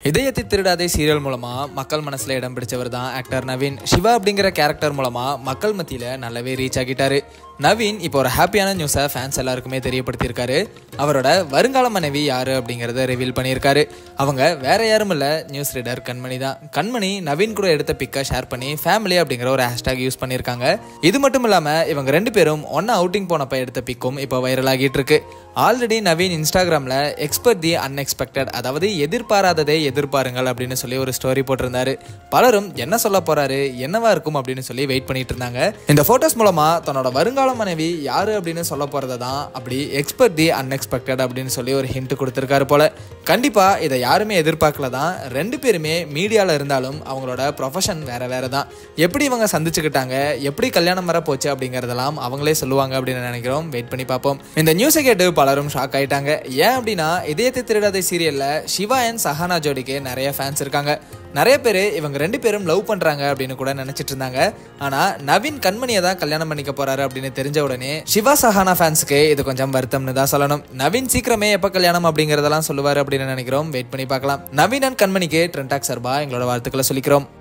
இதயத்தை திருடாதே சீரியல் மூலமா மக்கள் மனசுல இடம் பிடிச்சவர் தான் ஆக்டர் நவீன் சிவா அப்படிங்கிற கேரக்டர் மூலமா மக்கள் மத்தியில நல்லாவே ரீச் ஆகிட்டாரு நவீன் இப்போ ஒரு ஹாப்பியான நியூஸை ஃபேன்ஸ் எல்லாருக்குமே தெரியப்படுத்தியிருக்காரு அவரோட வருங்கால மனைவி யாரு அப்படிங்கறத ரிவீல் பண்ணியிருக்காரு அவங்க வேற யாரும் இல்ல நியூஸ் ரீடர் கண்மணி தான் கண்மணி நவீன் கூட எடுத்த பிக்கை ஷேர் பண்ணி ஃபேமிலி அப்படிங்கிற ஒரு ஹேஷ்டாக் யூஸ் பண்ணியிருக்காங்க இது மட்டும் இல்லாம இவங்க ரெண்டு பேரும் ஒன்னா அவுட்டிங் போனப்ப எடுத்த பிக்கும் இப்போ வைரல் ஆகிட்டு இருக்கு ஆல்ரெடி நவீன் இன்ஸ்டாகிராம்ல எக்ஸ்பெக்ட் தி அன்எக்ஸ்பெக்டட் அதாவது எதிர்பாராததை எதிர்பாருங்கள் அப்படின்னு சொல்லி ஒரு ஸ்டோரி போட்டிருந்தாரு பலரும் என்ன சொல்ல போறாரு என்னவா இருக்கும் அப்படின்னு சொல்லி வெயிட் பண்ணிட்டு இருந்தாங்க இந்த போட்டோஸ் மூலமா தன்னோட வருங்கால மனைவி யாரு அப்படின்னு சொல்ல போறதை தான் அப்படி எக்ஸ்பெக்ட் தி அன்எக்ஸ்பெக்டட் அப்படின்னு சொல்லி ஒரு ஹிண்ட் கொடுத்துருக்காரு போல கண்டிப்பா இதை யாருமே எதிர்பார்க்கல தான் ரெண்டு பேருமே மீடியால இருந்தாலும் அவங்களோட ப்ரொஃபஷன் வேற வேற தான் எப்படி இவங்க சந்திச்சுக்கிட்டாங்க எப்படி கல்யாணம் வர போச்சு அப்படிங்கறதெல்லாம் அவங்களே சொல்லுவாங்க அப்படின்னு நினைக்கிறோம் வெயிட் பண்ணி பார்ப்போம் இந்த நியூஸை கேட்டு பலரும் ஷாக் ஆயிட்டாங்க ஏன் அப்படின்னா இதயத்தை திருடாத சீரியல்ல சிவா அண்ட் சஹானா ஜோடிக்கு நிறைய ஃபேன்ஸ் இருக்காங்க நிறைய பேர் இவங்க ரெண்டு பேரும் லவ் பண்றாங்க அப்படின்னு கூட நினைச்சிட்டு இருந்தாங்க ஆனா நவீன் கண்மணியை தான் கல்யாணம் பண்ணிக்க போறாரு அப்படின்னு தெரிஞ்ச உடனே சிவா சஹானா ஃபேன்ஸ்க்கு இது கொஞ்சம் வருத்தம்னு தான் சொல்லணும் நவீன் சீக்கிரமே எப்ப கல்யாணம் அப்படிங்கறதெல்லாம் சொல்லுவாரு அப்படின்னு நினைக்கிறோம் வெயிட் பண்ணி பார்க்கலாம் நவீன் அண்ட் கண்மணிக்கு ட்ரெண்டாக் சர்பா எங்களோட வாழ்த்துக்களை சொல்லிக்கிறோம்